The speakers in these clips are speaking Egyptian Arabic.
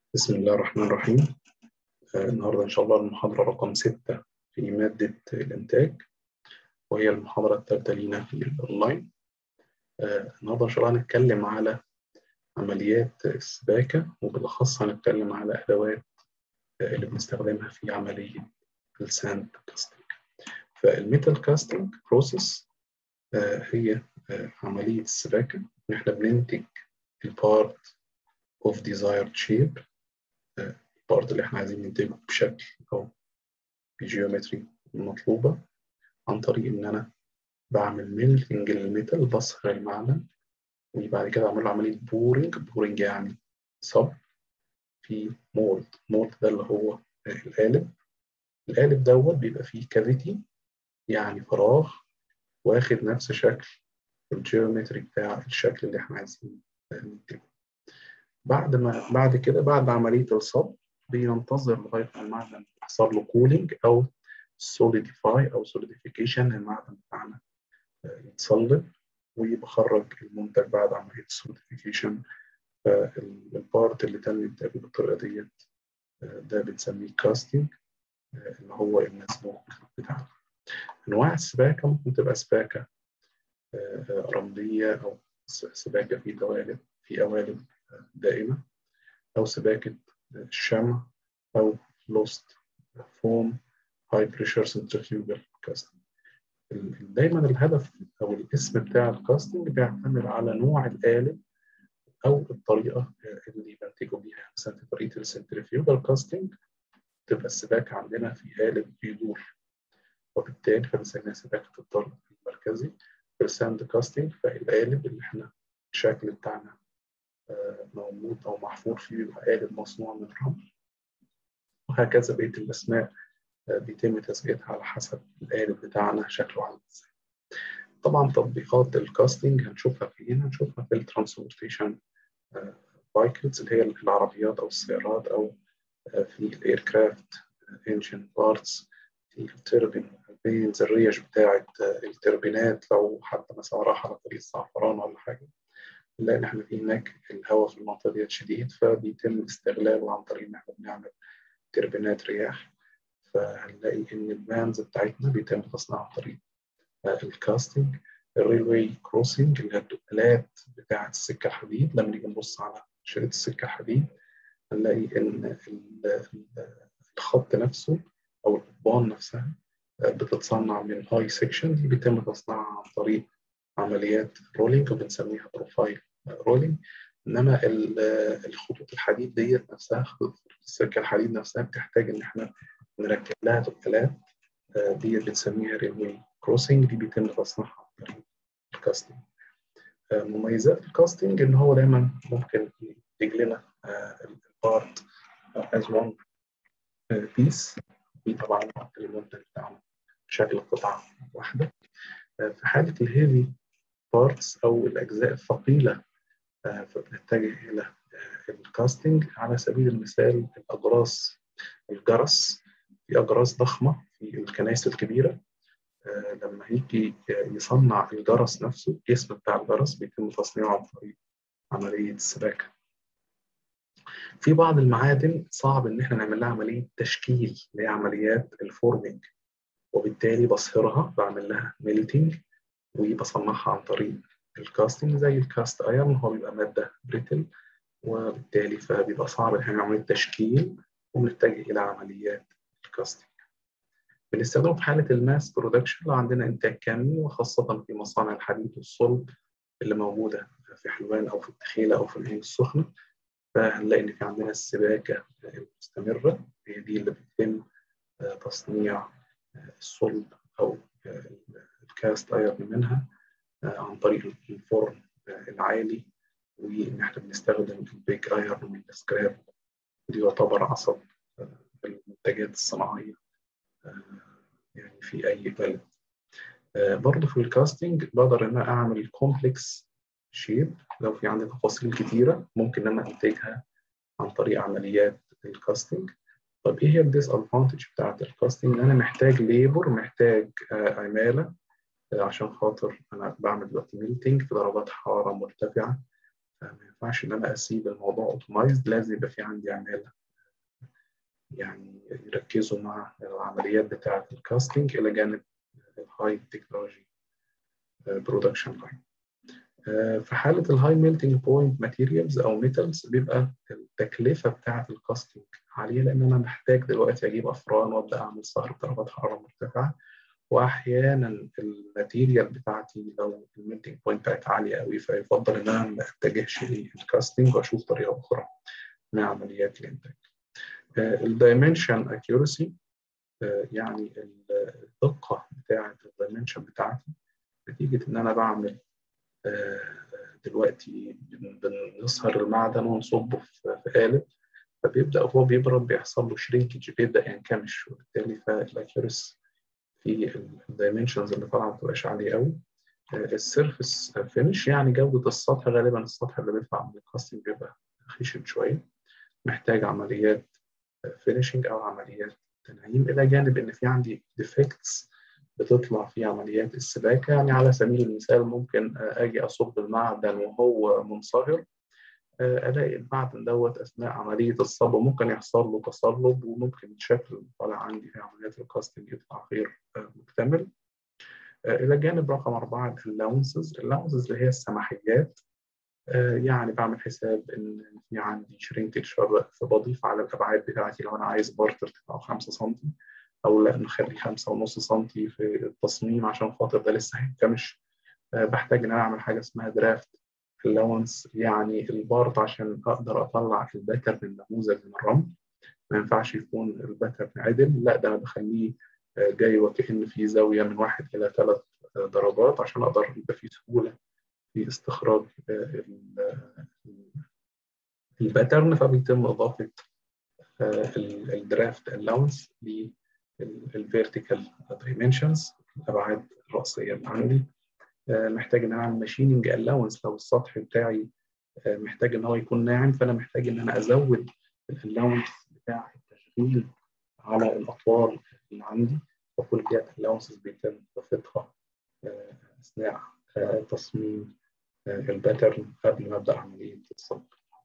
بسم الله الرحمن الرحيم آه، النهاردة إن شاء الله المحاضرة رقم ستة في مادة الإنتاج وهي المحاضرة الثالثة لينا في الأونلاين آه، النهاردة إن شاء الله هنتكلم على عمليات السباكة وبالأخص هنتكلم على أدوات آه، اللي بنستخدمها في عملية الساند كاستنج فالميتال كاستنج بروسيس هي عملية السباكة إن إحنا بننتج البارت of desired shape البارت اللي احنا عايزين ننتجه بشكل او بجيومتري مطلوبة عن طريق ان انا بعمل ميلتنج للميتال بصهر المعدن وبعد كده اعمل له عملية بورنج بورنج يعني صب في مولد مولد ده اللي هو القالب القالب دوت بيبقى فيه كافيتي يعني فراغ واخد نفس شكل الجيومتري بتاع الشكل اللي احنا عايزين ننتجه بعد ما بعد كده بعد عملية الصب بينتظر لغاية ما المعدن يحصل له كولينج أو سوليديفاي أو سوليديفيكيشن المعدن بتاعنا يتصلب ويخرج المنتج بعد عملية السوليديفيكيشن فالبارت اللي تم إنتاجه بالطريقة ديت ده بنسميه كاستنج اللي هو المسبوك بتاعنا أنواع السباكة ممكن تبقى سباكة رملية أو سباكة في قوالب في قوالب دائمة أو سباكة الشمع أو لوست فوم هاي بريشر سنترفيوجال كاستنج دايما الهدف أو الاسم بتاع الكاستنج بيعتمد على نوع القالب أو الطريقة اللي بنتجه بيها مثلا في طريقة السنترفيوجال كاستنج تبقى السباكة عندنا في قالب بيدور وبالتالي فبنسميها سباكة الضرب المركزي في الساند كاستنج فالقالب اللي احنا الشكل بتاعنا موجود أو محفور فيه بيبقى قالب مصنوع من الرمل وهكذا بقية الأسماء بيتم تسميتها على حسب القالب بتاعنا شكله عامل ازاي. طبعا تطبيقات الكاستنج هنشوفها فين؟ هنشوفها في الترانسبورتيشن فايكلز اللي هي العربيات أو السيارات أو في الاير كرافت انجن بارتس في التربين البينز الريش بتاعة التربينات لو حتى مثلا راح على طريق الزعفران ولا حاجة نلاقي إن إحنا في هناك الهواء في المنطقة ديت شديد فبيتم استغلاله عن طريق إن إحنا بنعمل تربينات رياح فهنلاقي إن الفانز بتاعتنا بيتم تصنيعها عن طريق الكاستنج الريلوي كروسنج اللي هي الدقلات بتاعة السكة الحديد لما نيجي نبص على شريط السكة الحديد هنلاقي إن الخط نفسه أو القضبان نفسها بتتصنع من هاي سيكشن دي بيتم تصنيعها عن طريق عمليات رولينج وبنسميها بروفايل رولينج انما الخطوط الحديد ديت نفسها خطوط السكه الحديد نفسها بتحتاج ان احنا نركب لها تقلات ديت بنسميها ريلوي كروسنج دي بيتم تصنيعها عن طريق الكاستنج مميزات الكاستنج ان هو دايما ممكن ينتج لنا البارت از وان بيس دي طبعا المنتج بتاعنا بشكل قطعه واحده في حاله الهيفي بارتس او الاجزاء الثقيله فبنتجه الى الكاستنج على سبيل المثال الاجراس الجرس في اجراس ضخمه في الكنائس الكبيره لما يجي يصنع الجرس نفسه الجسم بتاع الجرس بيتم تصنيعه عن طريق عمليه السباكه في بعض المعادن صعب ان احنا نعمل لها عمليه تشكيل اللي هي عمليات الفورمينج وبالتالي بصهرها بعمل لها ميلتنج وبصنعها عن طريق الكاستنج زي الكاست ايرون هو بيبقى ماده بريتل وبالتالي فبيبقى صعب ان احنا نعمل تشكيل ونتجه الى عمليات الكاستنج. بنستخدمه في حاله الماس برودكشن لو عندنا انتاج كامل وخاصه في مصانع الحديد والصلب اللي موجوده في حلوان او في الدخيله او في العين السخنه فهنلاقي ان في عندنا السباكه المستمره هي دي اللي بتتم تصنيع الصلب او الكاست ايرون منها عن طريق الفرن العالي وان احنا بنستخدم البيك ايرون والسكراب ودي يعتبر عصب المنتجات الصناعيه يعني في اي بلد برضه في الكاستنج بقدر ان انا اعمل كومبلكس شيب لو في عندي تفاصيل كتيره ممكن ان انا انتجها عن طريق عمليات الكاستنج طب ايه هي الديس ادفانتج بتاعت الكاستنج؟ ان انا محتاج ليبر محتاج عماله عشان خاطر انا بعمل دلوقتي ميلتنج في درجات حراره مرتفعه ما ينفعش ان انا اسيب الموضوع اوتومايزد لازم يبقى في عندي عماله يعني يركزوا مع العمليات بتاعه الكاستنج الى جانب الهاي تكنولوجي برودكشن لاين في حاله الهاي ميلتنج بوينت ماتيريالز او ميتالز بيبقى التكلفه بتاعه الكاستنج عاليه لان انا محتاج دلوقتي اجيب افران وابدا اعمل صهر بدرجات حراره مرتفعه واحيانا الماتيريال بتاعتي لو الميلتنج بوينت بتاعتها عاليه قوي فيفضل ان انا ما اتجهش للكاستنج واشوف طريقه اخرى من عمليات الانتاج. الدايمنشن اكيورسي يعني الدقه بتاعه الدايمنشن بتاعتي نتيجه ان انا بعمل دلوقتي بنصهر المعدن ونصبه في قالب فبيبدا وهو بيبرد بيحصل له شرينكج بيبدا ينكمش وبالتالي فالاكيورسي في الدايمنشنز اللي طالعه ما بتبقاش عاليه قوي السيرفيس فينش يعني جوده السطح غالبا السطح اللي بيطلع من الكاستنج بيبقى خشن شويه محتاج عمليات فينشنج او عمليات تنعيم الى جانب ان في عندي ديفكتس بتطلع في عمليات السباكه يعني على سبيل المثال ممكن اجي اصب المعدن وهو منصهر الاقي المعدن دوت اثناء عمليه الصب ممكن يحصل له تصلب وممكن الشكل طالع عندي في عمليات الكاستنج يطلع غير مكتمل الى جانب رقم اربعه اللاونسز اللاونسز اللي هي السماحيات يعني بعمل حساب ان في عندي شرينكج فبضيف على الابعاد بتاعتي لو انا عايز بارتر تبقى 5 سم او لا نخلي 5.5 سم في التصميم عشان خاطر ده لسه هيتكمش بحتاج ان انا اعمل حاجه اسمها درافت اللونس يعني البارت عشان اقدر اطلع الباترن النموذج من الرمل ما ينفعش يكون الباترن عدل لا ده انا بخليه جاي وكأن في زاويه من واحد الى ثلاث درجات عشان اقدر يبقى في سهوله في استخراج الباترن فبيتم اضافه الدرافت الاونس للفيرتيكال دايمنشنز الابعاد الراسيه اللي عندي محتاج ان انا اعمل ماشيننج الاونس لو السطح بتاعي محتاج ان هو يكون ناعم فانا محتاج ان انا ازود الالاونس بتاع التشغيل على الاطوال اللي عندي وكل ديت الاونسز بيتم اضافتها اثناء تصميم الباترن قبل ما ابدا عمليه الصب.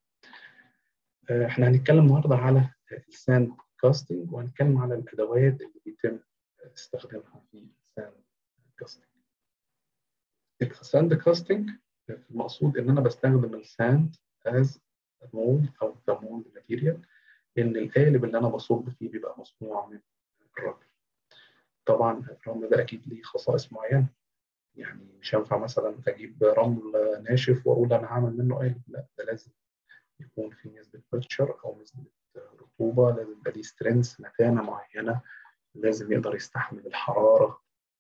احنا هنتكلم النهارده على الساند كاستنج وهنتكلم على الادوات اللي بيتم استخدامها في الساند كاستنج. الساند كاستنج المقصود ان انا بستخدم الساند از مولد او كمولد ماتيريال ان القالب اللي انا بصب فيه بيبقى مصنوع من الرمل. طبعا الرمل ده اكيد ليه خصائص معينه يعني مش هينفع مثلا اجيب رمل ناشف واقول انا هعمل منه قالب لا ده لازم يكون في نسبه مويستشر او نسبه رطوبه لازم يبقى ليه سترينث متانه معينه لازم يقدر يستحمل الحراره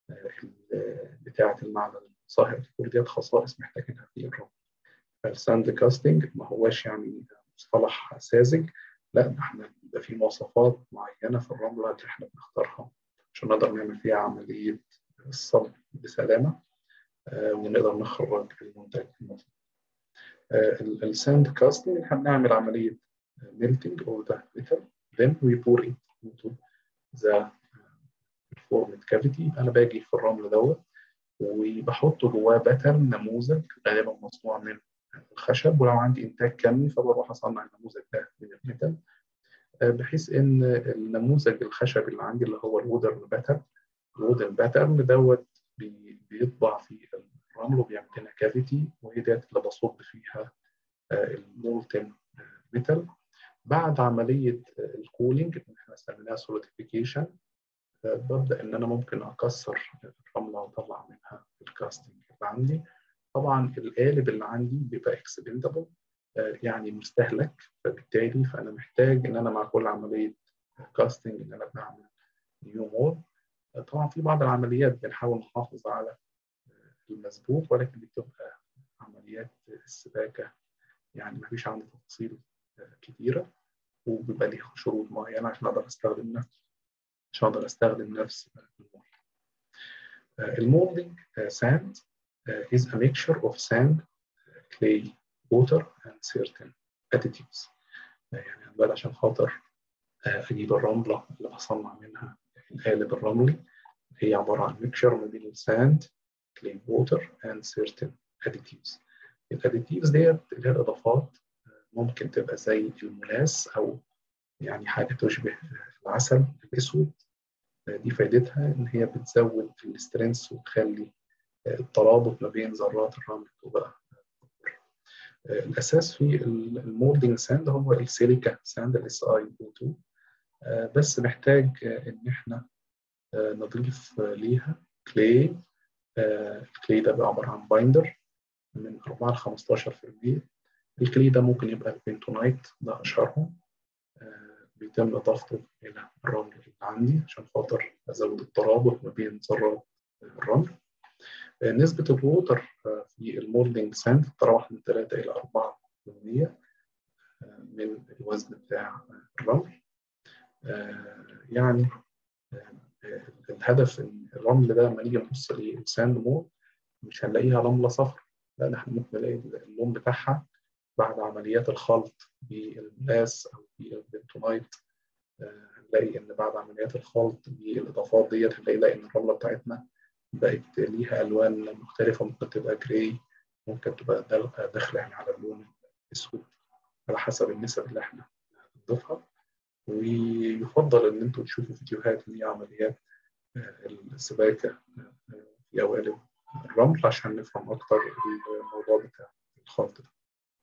بتاعه المعدن المصهر كل ديت خصائص محتاجينها في الرمل فالساند كاستنج ما هواش يعني مصطلح ساذج لا ده احنا بيبقى في مواصفات معينه في الرمله اللي احنا بنختارها عشان نقدر نعمل فيها عمليه الصب بسلامه آه ونقدر نخرج المنتج المطلوب. آه الساند كاستنج احنا بنعمل عمليه melting of the metal then we pour it into the formed cavity انا باجي في الرمل دوت وبحط جواه باترن نموذج غالبا مصنوع من الخشب ولو عندي انتاج كمي فبروح اصنع النموذج ده من الميتال بحيث ان النموذج الخشبي اللي عندي اللي هو الوودرن باترن الوودرن باترن دوت بيطبع في الرمل وبيعمل لنا كافيتي وهي ديت اللي بصب فيها المولتن ميتال بعد عمليه الكولينج اللي احنا سميناها سوليديفيكيشن ببدا ان انا ممكن اكسر الرمله واطلع منها الكاستنج اللي عندي طبعا القالب اللي عندي بيبقى اكسبندبل يعني مستهلك فبالتالي فانا محتاج ان انا مع كل عمليه كاستنج ان انا بعمل نيو مود طبعا في بعض العمليات بنحاول نحافظ على المسبوق ولكن بتبقى عمليات السباكه يعني ما فيش عندي تفاصيل كتيره وبيبقى ليها شروط معينه عشان اقدر استخدم نفس عشان اقدر استخدم نفس المولد. المولدنج ساند is a mixture of sand, clay, water and certain additives. يعني بقى عشان خاطر اجيب الرمله اللي بصنع منها القالب الرملي هي عباره عن ميكشر ما بين الساند clay water and certain additives الاديتيفز ديت اللي هي الاضافات ممكن تبقى زي الملاس او يعني حاجه تشبه العسل الاسود دي فايدتها ان هي بتزود السترينث وتخلي الترابط ما بين ذرات الرمل تبقى الاساس في المولدنج ساند هو السيليكا ساند الاس اي او 2 بس محتاج ان احنا نضيف ليها كلي الكلي ده بقى عباره عن بايندر من 4 ل 15% الكلي ده ممكن يبقى البنتونايت ده اشهرهم بيتم اضافته الى الرمل اللي عندي عشان خاطر ازود الترابط ما بين ذرات الرمل نسبة الووتر في المولدنج ساند تتراوح من 3 إلى 4% من الوزن بتاع الرمل يعني الهدف ان الرمل ده لما نيجي نبص للساند مود مش هنلاقيها رمله صفر لا احنا ممكن نلاقي اللون بتاعها بعد عمليات الخلط بالماس او بالبنتونايت هنلاقي ان بعد عمليات الخلط بالاضافات ديت هنلاقي ان الرمله بتاعتنا بقت ليها الوان مختلفه ممكن تبقى جراي ممكن تبقى داخله يعني على اللون الاسود على حسب النسب اللي احنا بنضيفها ويفضل ان انتم تشوفوا فيديوهات لعمليات السباكه في قوالب الرمل عشان نفهم اكتر الموضوع بتاع الخلط ده.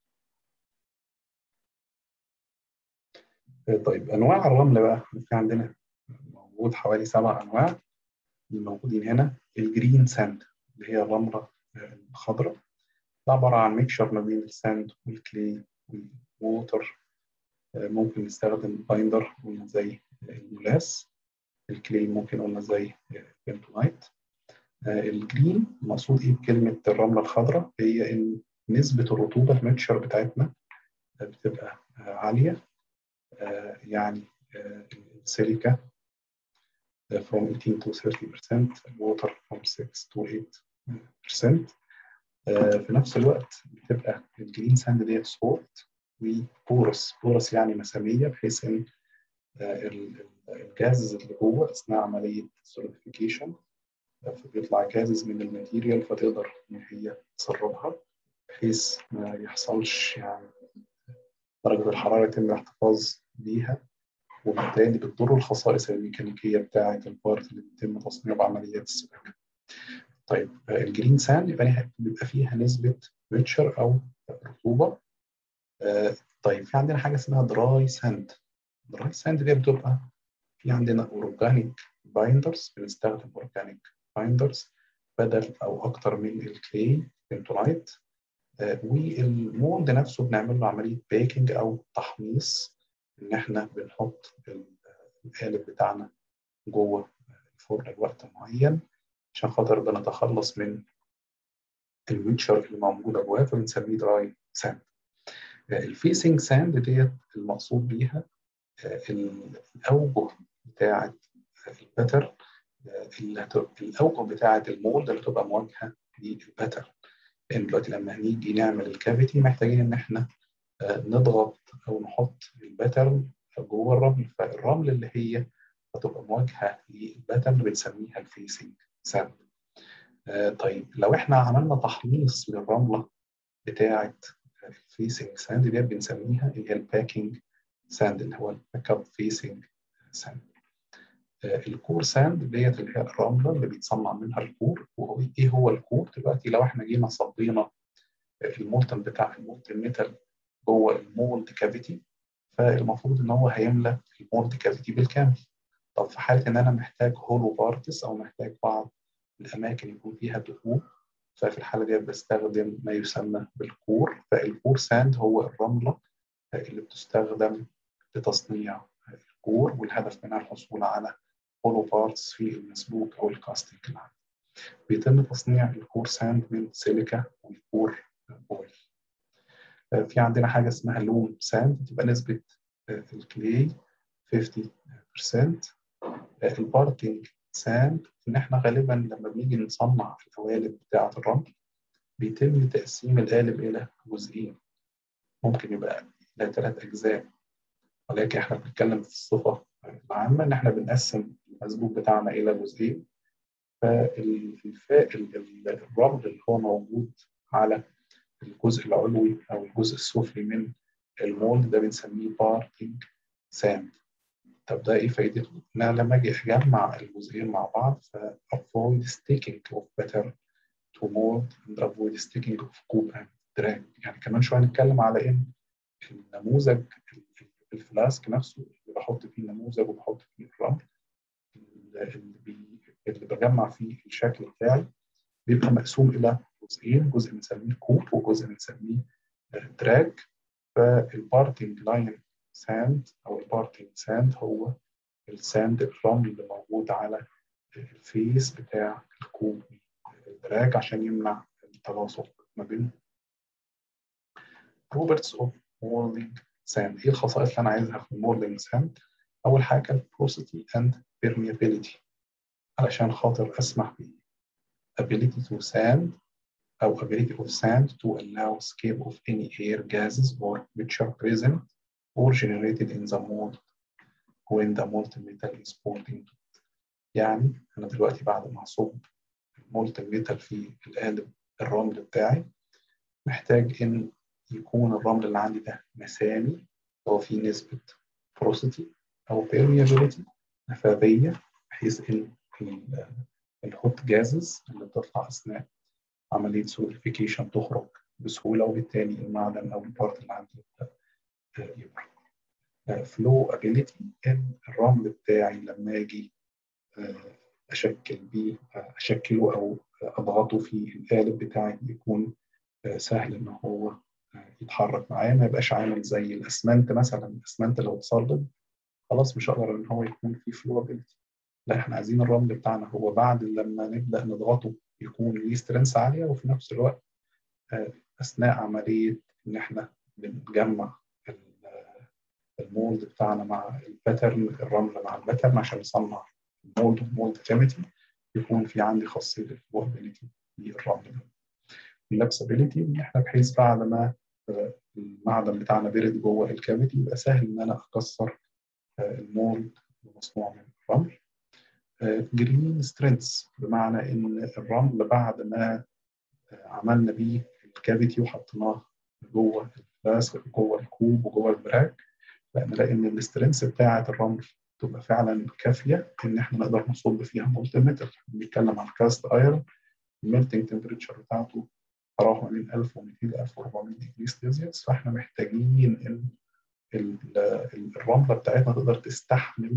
طيب انواع الرمل بقى في عندنا موجود حوالي سبع انواع الموجودين هنا الجرين ساند اللي هي الرمله الخضراء ده عباره عن ميكشر ما بين الساند والكلي والووتر ممكن نستخدم بايندر قلنا زي الملاس الكلي ممكن قلنا زي بنتونايت الجرين المقصود ايه بكلمه الرمله الخضراء هي ان نسبه الرطوبه الميكشر بتاعتنا بتبقى عاليه يعني السيليكا from 18 to 30% water from 6 to 8% في نفس الوقت بتبقى الجرين ساند ديت سبورت وبورس بورس يعني مسامية بحيث ان الجاز اللي جوه اثناء عملية سوليديفيكيشن فبيطلع جازز من الماتيريال فتقدر ان هي تسربها بحيث ما يحصلش يعني درجة الحرارة يتم الاحتفاظ بيها وبالتالي بتضر الخصائص الميكانيكية بتاعة البارت اللي بيتم تصنيعه بعمليات السباكة. طيب الجرين ساند يبقى بيبقى فيها نسبة ميتشر أو رطوبة. آه طيب في عندنا حاجة اسمها دراي ساند. دراي ساند دي بتبقى في عندنا أورجانيك بايندرز بنستخدم أورجانيك بايندرز بدل أو أكتر من الكلي بنتونايت آه والمولد نفسه بنعمل له عملية بيكنج أو تحميص ان احنا بنحط القالب بتاعنا جوه الفرن لوقت معين عشان خاطر بنتخلص من الميكشر اللي موجوده جواه فبنسميه دراي ساند الفيسنج ساند ديت المقصود بيها الاوجه بتاعه الباتر الاوجه بتاعه المولد اللي تبقى مواجهه للباتر لان دلوقتي لما هنيجي نعمل الكافيتي محتاجين ان احنا نضغط او نحط الباترن جوه الرمل فالرمل اللي هي هتبقى مواجهه للباترن بنسميها الفيسنج ساند آه طيب لو احنا عملنا تحميص للرمله بتاعه الفيسنج ساند دي بنسميها اللي هي الباكينج ساند اللي هو الباك اب فيسنج ساند آه الكور ساند ديت اللي هي الرمله اللي بيتصنع منها الكور وهو ايه هو الكور دلوقتي لو احنا جينا صبينا المولتن بتاع المولتن ميتال جوه المولد كافيتي فالمفروض ان هو هيملى المولد كافيتي بالكامل طب في حاله ان انا محتاج هولو بارتس او محتاج بعض الاماكن يكون فيها دهون ففي الحاله دي بستخدم ما يسمى بالكور فالكور ساند هو الرمله اللي بتستخدم لتصنيع الكور والهدف منها الحصول على هولو بارتس في المسبوك او الكاستنج العادي بيتم تصنيع الكور ساند من سيليكا والكور اويل في عندنا حاجه اسمها لوم ساند تبقى نسبه الكلي 50% الباركينج ساند ان احنا غالبا لما بنيجي نصنع القوالب بتاعه الرمل بيتم تقسيم القالب الى جزئين ممكن يبقى الى ثلاث اجزاء ولكن احنا بنتكلم في الصفه العامه ان احنا بنقسم المسبوك بتاعنا الى جزئين فالفاء الرمل اللي هو موجود على الجزء العلوي او الجزء السفلي من المولد ده بنسميه بارتنج ساند طب ده ايه فايدته؟ ان انا لما اجي اجمع الجزئين مع بعض ف avoid sticking of better to mold and avoid sticking of coop and drag يعني كمان شويه هنتكلم على ان النموذج الفلاسك نفسه اللي بحط فيه النموذج وبحط فيه الرمل اللي, بي... اللي بجمع فيه الشكل بتاعي بيبقى مقسوم الى جزئين جزء بنسميه كوب وجزء بنسميه دراج فالبارتنج لاين ساند او البارتنج ساند هو الساند الرمل اللي موجود على الفيس بتاع الكوب الدراج عشان يمنع التلاصق ما بينهم properties of molding sand ايه الخصائص اللي انا عايزها في المولدنج ساند اول حاجه البروسيتي اند permeability علشان خاطر اسمح ب ability to sand او ability of sand to allow escape of any air gases or which are present or generated in the mold when the molten metal is poured into it. يعني أنا دلوقتي بعد ما أصب المولتن ميتال في القالب الرمل بتاعي محتاج إن يكون الرمل اللي عندي ده مسامي هو فيه نسبة porosity أو permeability نفاذية بحيث إن الهوت جازز اللي بتطلع أثناء عملية سوليفيكيشن تخرج بسهولة وبالتالي المعدن أو البارت اللي عندي يبدأ يبرد. فلو ابيليتي ان الرمل بتاعي لما اجي اشكل بيه اشكله او اضغطه في القالب بتاعي يكون سهل ان هو يتحرك معايا ما يبقاش عامل زي الاسمنت مثلا الاسمنت لو اتصلب خلاص مش هقدر ان هو يكون فيه فلو ابيليتي لا احنا عايزين الرمل بتاعنا هو بعد لما نبدا نضغطه يكون ليه سترينث عاليه وفي نفس الوقت اثناء عمليه ان احنا بنجمع المولد بتاعنا مع الباترن الرمل مع الباترن عشان نصنع المولد والمولد كاميتي يكون في عندي خاصيه الفلوبيليتي للرمل ده. اللابسابيليتي ان احنا بحيث بعد ما المعدن بتاعنا برد جوه الكافيتي يبقى سهل ان انا اكسر المولد المصنوع من الرمل. جرين سترينث بمعنى ان الرمل بعد ما عملنا بيه الكافيتي وحطيناه جوه الفلاسك جوه الكوب وجوه البراك لا نلاقي ان الاسترنس بتاعه الرمل تبقى فعلا كافيه ان احنا نقدر نصب فيها مولتن ميتال بنتكلم عن كاست ايرون الميلتنج تمبريتشر بتاعته تراوح ما بين 1200 ل 1400 ديجري سيلسيوس فاحنا محتاجين ان الرمله بتاعتنا تقدر تستحمل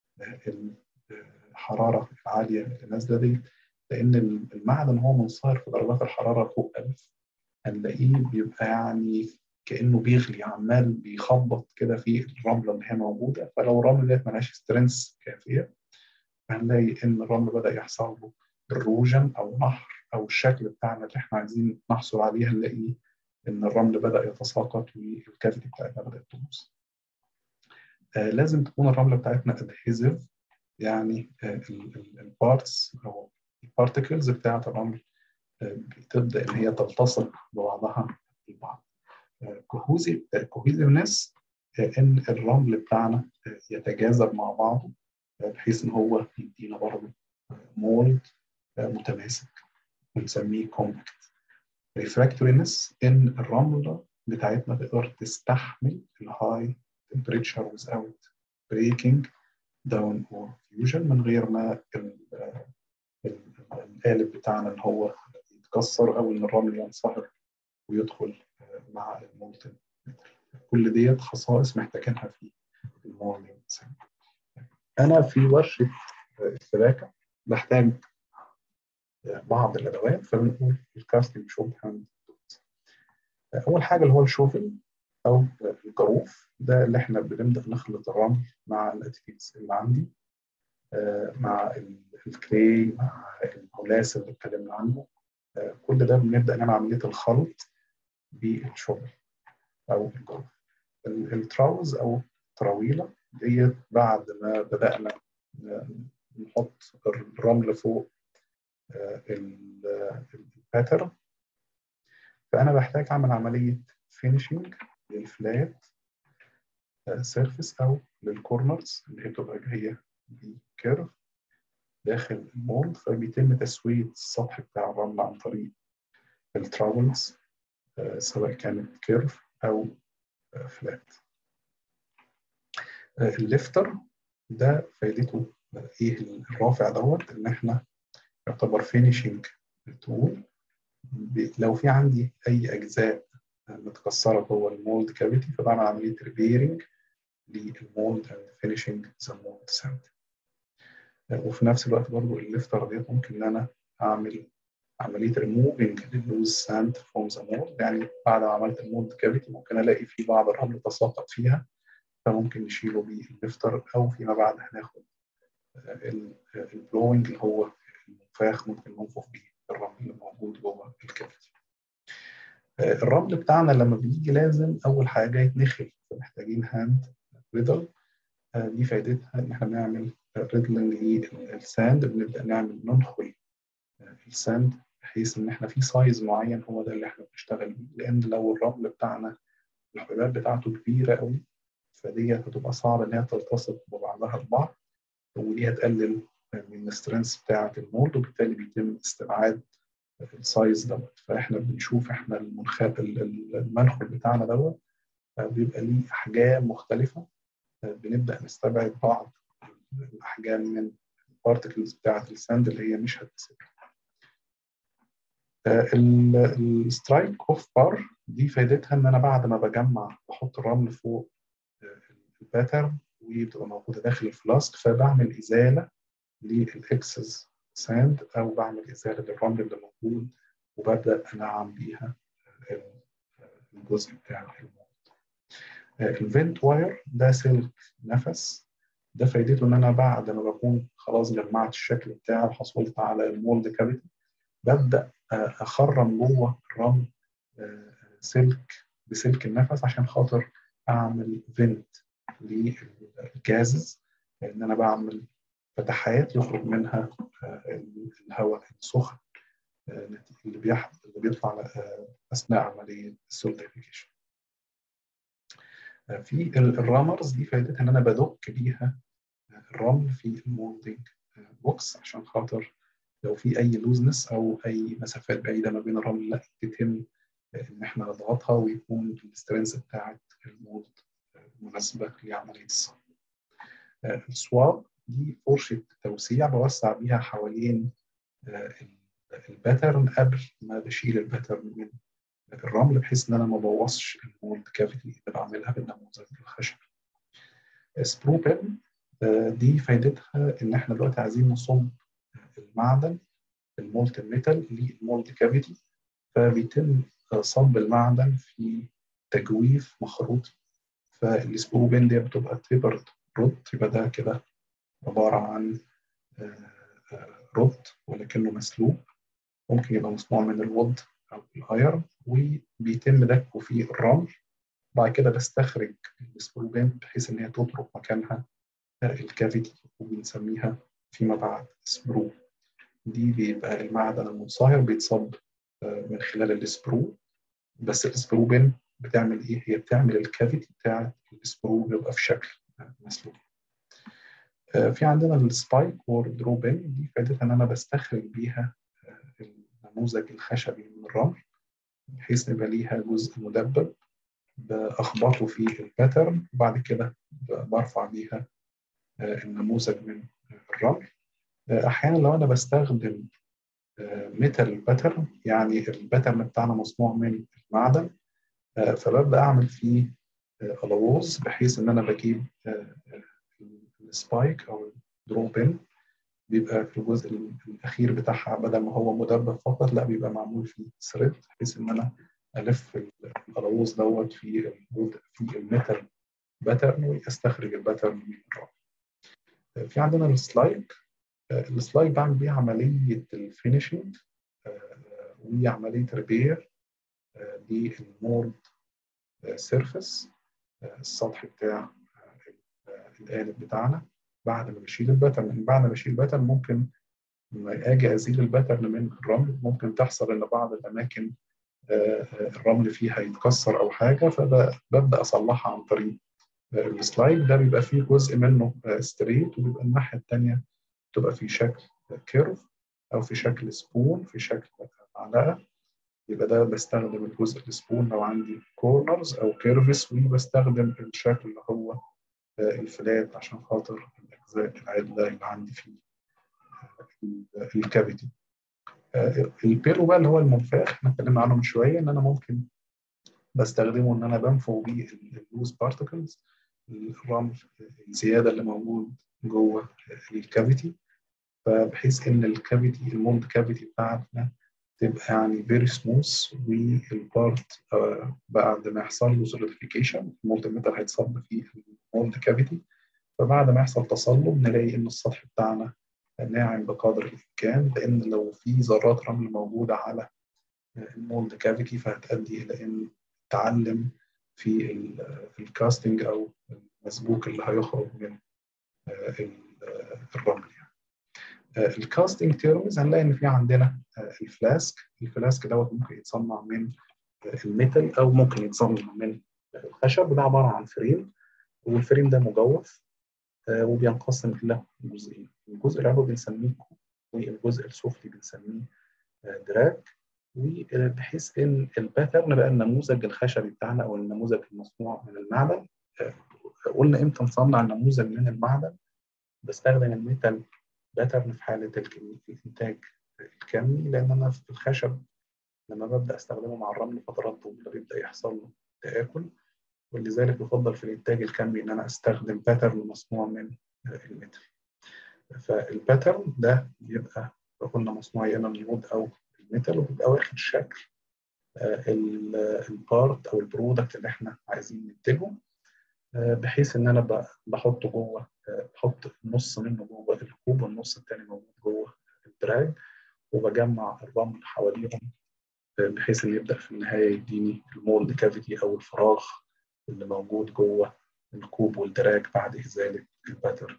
الحراره العاليه اللي نازله دي لان المعدن هو منصهر في درجات الحراره فوق 1000 هنلاقيه بيبقى يعني كانه بيغلي عمال بيخبط كده في الرمله اللي هي موجوده فلو الرمله ديت ملهاش سترينث كافيه هنلاقي ان الرمل بدا يحصل له اروجن او نحر او الشكل بتاعنا اللي احنا عايزين نحصل عليه هنلاقيه ان الرمل بدا يتساقط والكافيتي بتاعتنا بدات تبوظ. آه لازم تكون الرمله بتاعتنا ادهيزيف يعني آه البارتس او البارتكلز بتاعت الرمل آه بتبدا ان هي تلتصق ببعضها البعض. كوهيزيفنس ان الرمل بتاعنا يتجاذب مع بعضه بحيث ان هو يدينا برضه مولد متماسك بنسميه كومباكت ريفراكتورينس ان الرمله بتاعتنا تقدر تستحمل الهاي تمبريتشر without breaking down or fusion من غير ما القالب بتاعنا ان هو يتكسر او ان الرمل ينصهر ويدخل مع المولتن كل ديت خصائص محتاجينها في المولدنج انا في ورشه السباكه بحتاج بعض الادوات فبنقول الكاستنج شوب هاند اول حاجه اللي هو الشوفل او الجروف ده اللي احنا بنبدا نخلط الرمل مع الاتيكيتس اللي عندي مع الكلي مع المولاس اللي اتكلمنا عنه كل ده بنبدا نعمل عمليه الخلط بالشغل او الجروف التراوز او التراويله ديت بعد ما بدانا نحط الرمل فوق الباترن فانا بحتاج اعمل عمليه فينيشنج للفلات سيرفيس او للكورنرز اللي هي بتبقى جايه بكيرف داخل المولد فبيتم تسويه السطح بتاع الرمل عن طريق التراولز سواء كانت كيرف او فلات الليفتر ده فايدته ايه الرافع دوت ان احنا يعتبر فينيشنج تول لو في عندي اي اجزاء متكسره جوه المولد كافيتي فبعمل عمليه ريبيرنج للمولد اند فينيشنج ذا مولد ساند وفي نفس الوقت برضو الليفتر ديت ممكن ان انا اعمل عمليه ريموفنج لللوز ساند فروم ذا مولد يعني بعد ما عملت المولد كافيتي ممكن الاقي في بعض الرمل تساقط فيها فممكن نشيله بالليفتر او فيما بعد هناخد البلوينج اللي هو المنفاخ ممكن ننفخ بيه الرمل اللي موجود جوه الكافيتي الرمل بتاعنا لما بيجي لازم اول حاجه يتنخل فمحتاجين هاند ريدل دي فايدتها ان احنا بنعمل ريدلنج للساند بنبدا نعمل ننخل الساند بحيث ان احنا في سايز معين هو ده اللي احنا بنشتغل بيه لان لو الرمل بتاعنا الحبيبات بتاعته كبيره قوي فديت هتبقى صعب ان هي تلتصق ببعضها البعض ودي هتقلل من السترينث بتاعه المولد وبالتالي بيتم استبعاد السايز دوت فاحنا بنشوف احنا المنخاب المنخل بتاعنا دوت بيبقى ليه احجام مختلفه بنبدا نستبعد بعض الاحجام من البارتكلز بتاعه الساند اللي هي مش هتسيب السترايك اوف بار دي فايدتها ان انا بعد ما بجمع بحط الرمل فوق الباترن وبتبقى موجوده داخل الفلاسك فبعمل ازاله للاكسس ساند او بعمل ازاله للرمل اللي موجود وببدا انعم بيها الجزء بتاع المولد الفنت واير ده سلك نفس ده فايدته ان انا بعد ما بكون خلاص جمعت الشكل بتاعي وحصلت على المولد كافيتي ببدا اخرم جوه الرمل سلك بسلك النفس عشان خاطر اعمل فنت للجازز ان انا بعمل فتحات يخرج منها الهواء السخن اللي بيحب اللي بيطلع اثناء عمليه السوليديفيكيشن. في الرامرز دي فائدتها ان انا بدك بيها الرمل في المولدنج بوكس عشان خاطر لو في اي لوزنس او اي مسافات بعيده ما بين الرمل لا تتم ان احنا نضغطها ويكون السترينث بتاعت المولد مناسبه لعمليه الصب. السواب دي فرشه توسيع بوسع بيها حوالين الباترن قبل ما بشيل الباترن من الرمل بحيث ان انا ما بوظش المولد كافيتي اللي بعملها بالنموذج الخشبي. سبرو بن دي فايدتها ان احنا دلوقتي عايزين نصب المعدن المولتن ميتال للمولد كافيتي فبيتم صب المعدن في تجويف مخروطي فالسبرو بن دي بتبقى تيبرد رود يبقى ده كده عبارة عن رود ولكنه مسلوب ممكن يبقى مصنوع من الوود أو الأيرن وبيتم دكه في الرمل بعد كده بستخرج السبرو بن بحيث إن هي تترك مكانها الكافيتي وبنسميها فيما بعد سبرو دي بيبقى المعدن المنصهر بيتصب من خلال السبرو بس السبرو بن بتعمل ايه؟ هي بتعمل الكافيتي بتاع السبرو بيبقى في شكل مسلوب. في عندنا السبايك والدرو بن دي فائدتها ان انا بستخرج بيها النموذج الخشبي من الرمل بحيث يبقى ليها جزء مدبب بأخبطه في الباترن وبعد كده برفع بيها النموذج من الرمل احيانا لو انا بستخدم ميتال باترن يعني الباترن بتاعنا مصنوع من المعدن فببدا اعمل فيه الووز بحيث ان انا بجيب السبايك او الدرو بن بيبقى في الجزء الاخير بتاعها بدل ما هو مدبب فقط لا بيبقى معمول فيه ثريد بحيث ان انا الف الالوز دوت في في الميتال باترن واستخرج الباترن من الرمل. في عندنا السلايد السلايد بعمل بيه عمليه الفينيشنج وعمليه ريبير للمولد سيرفيس السطح بتاع القالب بتاعنا بعد ما بشيل الباترن بعد ما بشيل الباترن ممكن لما اجي ازيل الباترن من الرمل ممكن تحصل ان بعض الاماكن الرمل فيها يتكسر او حاجه فببدا اصلحها عن طريق السلايد ده بيبقى فيه جزء منه ستريت وبيبقى الناحيه الثانيه تبقى في شكل كيرف او في شكل سبون في شكل معلقه يبقى ده بستخدم الجزء السبون لو عندي كورنرز او كيرفس وبستخدم الشكل اللي هو الفلات عشان خاطر الاجزاء العدله اللي عندي في الكافيتي البيرو بقى اللي هو المنفاخ احنا اتكلمنا عنه من شويه ان انا ممكن بستخدمه ان انا بنفخ بيه اللوز بارتكلز الرمل الزياده اللي موجود جوه الكافيتي فبحيث ان الكافيتي المولد كافيتي بتاعتنا تبقى يعني فيري سموث والبارت بعد ما يحصل له سوليديفيكيشن المولد ميتال هيتصب في المولد كافيتي فبعد ما يحصل تصلب نلاقي ان السطح بتاعنا ناعم بقدر الامكان لان لو في ذرات رمل موجوده على المولد كافيتي فهتؤدي الى ان تعلم في الكاستنج او المسبوك اللي هيخرج من الرمل يعني. الكاستنج تيرمز هنلاقي ان في عندنا الفلاسك الفلاسك دوت ممكن يتصنع من الميتال او ممكن يتصنع من الخشب وده عباره عن فريم والفريم ده مجوف وبينقسم الى جزئين الجزء العلوي بنسميه كوب والجزء السفلي بنسميه دراج وبحيث ان الباترن بقى النموذج الخشبي بتاعنا او النموذج المصنوع من المعدن قلنا امتى نصنع النموذج من المعدن بستخدم الميتال باترن في حاله الانتاج الكمي لان انا في الخشب لما ببدا استخدمه مع الرمل فترات طويله بيبدا يحصل له تاكل ولذلك يفضل في الانتاج الكمي ان انا استخدم باترن مصنوع من الميتال فالباترن ده بيبقى قلنا مصنوع يا اما من الوود او الميتال وبيبقى واخد شكل البارت او البرودكت اللي احنا عايزين ننتجه بحيث ان انا بحطه جوه بحط نص منه جوه الكوب والنص الثاني موجود جوه الدراج وبجمع الرمل حواليهم بحيث ان يبدا في النهايه يديني المولد كافيتي او الفراغ اللي موجود جوه الكوب والدراج بعد ازاله الباتر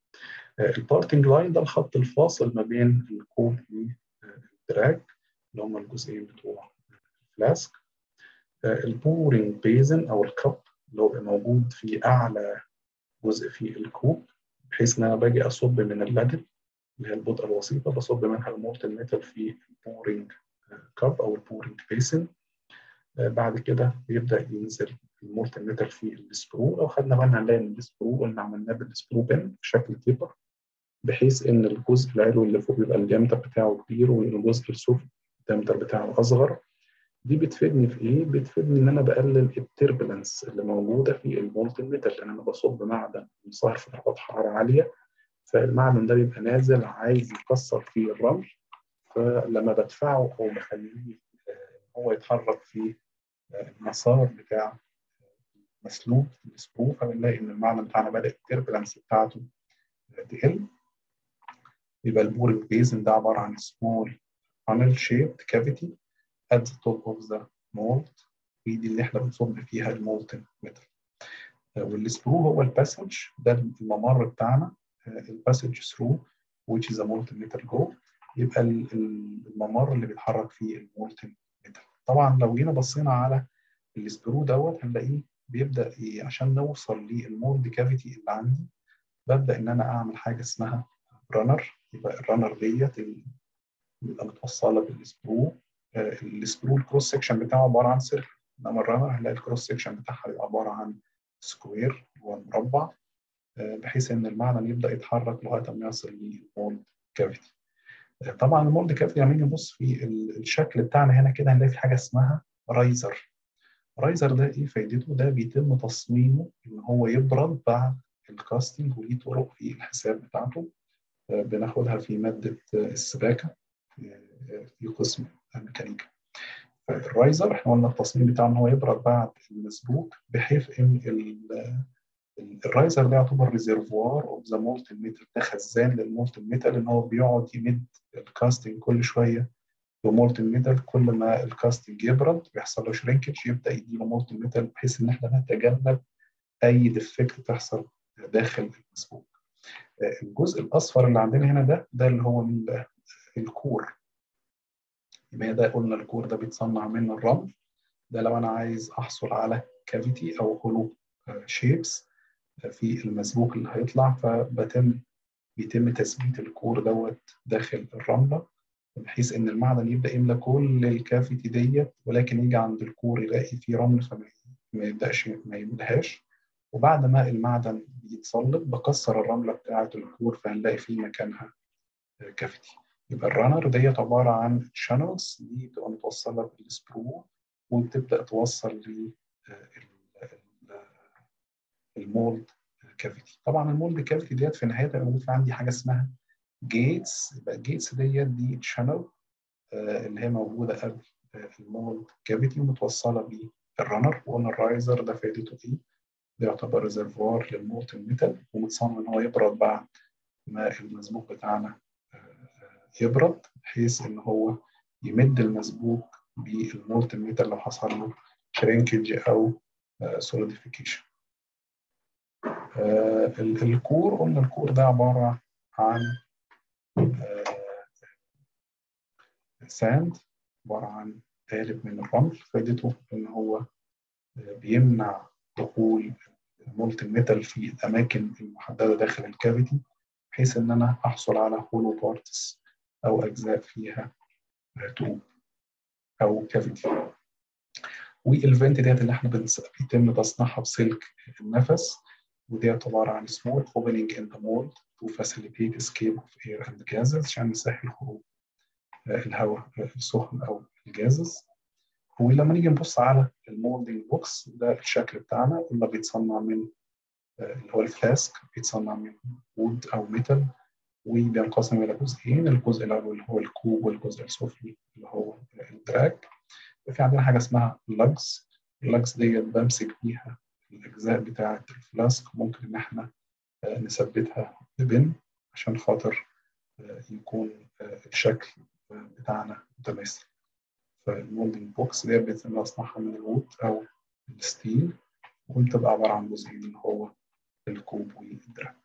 البارتنج لاين ده الخط الفاصل ما بين الكوب والدراج اللي هم الجزئين بتوع الفلاسك البورينج بيزن او الكب اللي هو بيبقى موجود في اعلى جزء في الكوب بحيث ان انا باجي اصب من اللادل اللي هي البودقه الوسيطه بصب منها المولتن ميتال في البورينج كاب او البورينج بيسن بعد كده بيبدا ينزل المولتن ميتال في السبرو لو خدنا بالنا هنلاقي ان السبرو قلنا عملناه بالسبرو بن بشكل تيبر بحيث ان الجزء العلوي اللي فوق بيبقى الديامتر بتاعه كبير والجزء السفلي الديامتر بتاعه اصغر دي بتفيدني في ايه؟ بتفيدني ان انا بقلل التربلنس اللي موجوده في المولتن ميتال لان انا بصب معدن منصهر في درجات حراره عاليه فالمعدن ده بيبقى نازل عايز يكسر في الرمل فلما بدفعه او بخليه هو يتحرك في المسار بتاع مسلوب السبرو فبنلاقي ان المعدن بتاعنا بدا التربلنس بتاعته تقل يبقى البورينج بيزن ده عباره عن سمول funnel shaped cavity at the top of the mold ودي اللي احنا بنصب فيها المولتن ميتال والسبرو هو الباسج ده الممر بتاعنا الباسج ثرو which is a molten metal go يبقى الممر اللي بيتحرك فيه المولتن ميتال طبعا لو جينا بصينا على السبرو دوت هنلاقيه بيبدا إيه عشان نوصل للمولد كافيتي اللي عندي ببدا ان انا اعمل حاجه اسمها رانر يبقى الرانر ديت بيبقى متوصله بالسبرو السبرو الكروس سكشن بتاعه عباره عن سيركل انما الرانر هنلاقي الكروس سكشن بتاعها بيبقى عباره عن سكوير هو مربع بحيث ان المعدن يبدا يتحرك لغايه ما يصل للمولد كافيتي طبعا المولد كافيتي لما نيجي نبص في الشكل بتاعنا هنا كده هنلاقي في حاجه اسمها رايزر رايزر ده ايه فايدته ده بيتم تصميمه ان هو يبرد بعد الكاستنج وليه طرق في الحساب بتاعته بناخدها في ماده السباكه في قسم الميكانيكا الرايزر احنا قلنا التصميم بتاعه ان هو يبرد بعد المسبوك بحيث ان الرايزر ده يعتبر ريزرفوار اوف ذا مولتن ميتال ده خزان للمولتن ميتال ان هو بيقعد يمد الكاستنج كل شويه بمولتن ميتال كل ما الكاستنج يبرد بيحصل له شرينكج يبدا يديله مولتن ميتال بحيث ان احنا نتجنب اي ديفكت تحصل داخل المسبوك الجزء الاصفر اللي عندنا هنا ده ده اللي هو من ده الكور يبقى ده قلنا الكور ده بيتصنع من الرمل ده لو انا عايز احصل على كافيتي او هولو شيبس في المسبوك اللي هيطلع فبتم بيتم تثبيت الكور دوت داخل الرمله بحيث ان المعدن يبدا يملى كل الكافيتي ديت ولكن يجي عند الكور يلاقي فيه رمل فما يبداش ما يملهاش وبعد ما المعدن بيتصلب بكسر الرمله بتاعه الكور فهنلاقي فيه مكانها كافيتي يبقى الرانر ديت عباره عن شانلز دي بتبقى متوصله بالسبرو وبتبدا توصل المولد كافيتي طبعا المولد كافيتي ديت في نهايتها موجود في عندي حاجه اسمها جيتس يبقى الجيتس ديت دي تشانل اللي هي موجوده قبل المولد كافيتي ومتوصله بالرنر وقلنا الرايزر ده فائدته ايه؟ ده يعتبر ريزرفوار للمولتن ميتال ومتصمم ان هو يبرد بعد ما المسبوك بتاعنا يبرد بحيث ان هو يمد المسبوك بالمولتن ميتال لو حصل له شرينكج او سوليديفيكيشن آه الكور قلنا الكور ده عبارة عن آه ساند عبارة عن قالب من الرمل فائدته إن هو آه بيمنع دخول المولتن ميتال في الأماكن المحددة داخل الكافيتي بحيث إن أنا أحصل على هولو بارتس أو أجزاء فيها توب أو كافيتي والفنت ديت اللي احنا بيتم تصنيعها بسلك النفس ودي عبارة عن small opening in the mold to facilitate escape of air and gases عشان نسهل خروج الهواء السخن أو الجازز ولما نيجي نبص على المولدنج بوكس ده الشكل بتاعنا قلنا بيتصنع من اللي هو الفلاسك بيتصنع من وود أو ميتال وبينقسم إلى جزئين الجزء الأول اللي هو الكوب والجزء السفلي اللي هو الدراج في عندنا حاجة اسمها لاجز اللاجز ديت بمسك بيها الأجزاء بتاعة الفلاسك ممكن إن إحنا نثبتها ببن عشان خاطر يكون الشكل بتاعنا متماثل فالمولدنج بوكس دي بيتم تصنيعها من الوود أو الستيل وبتبقى عبارة عن جزئين اللي هو الكوب والدراج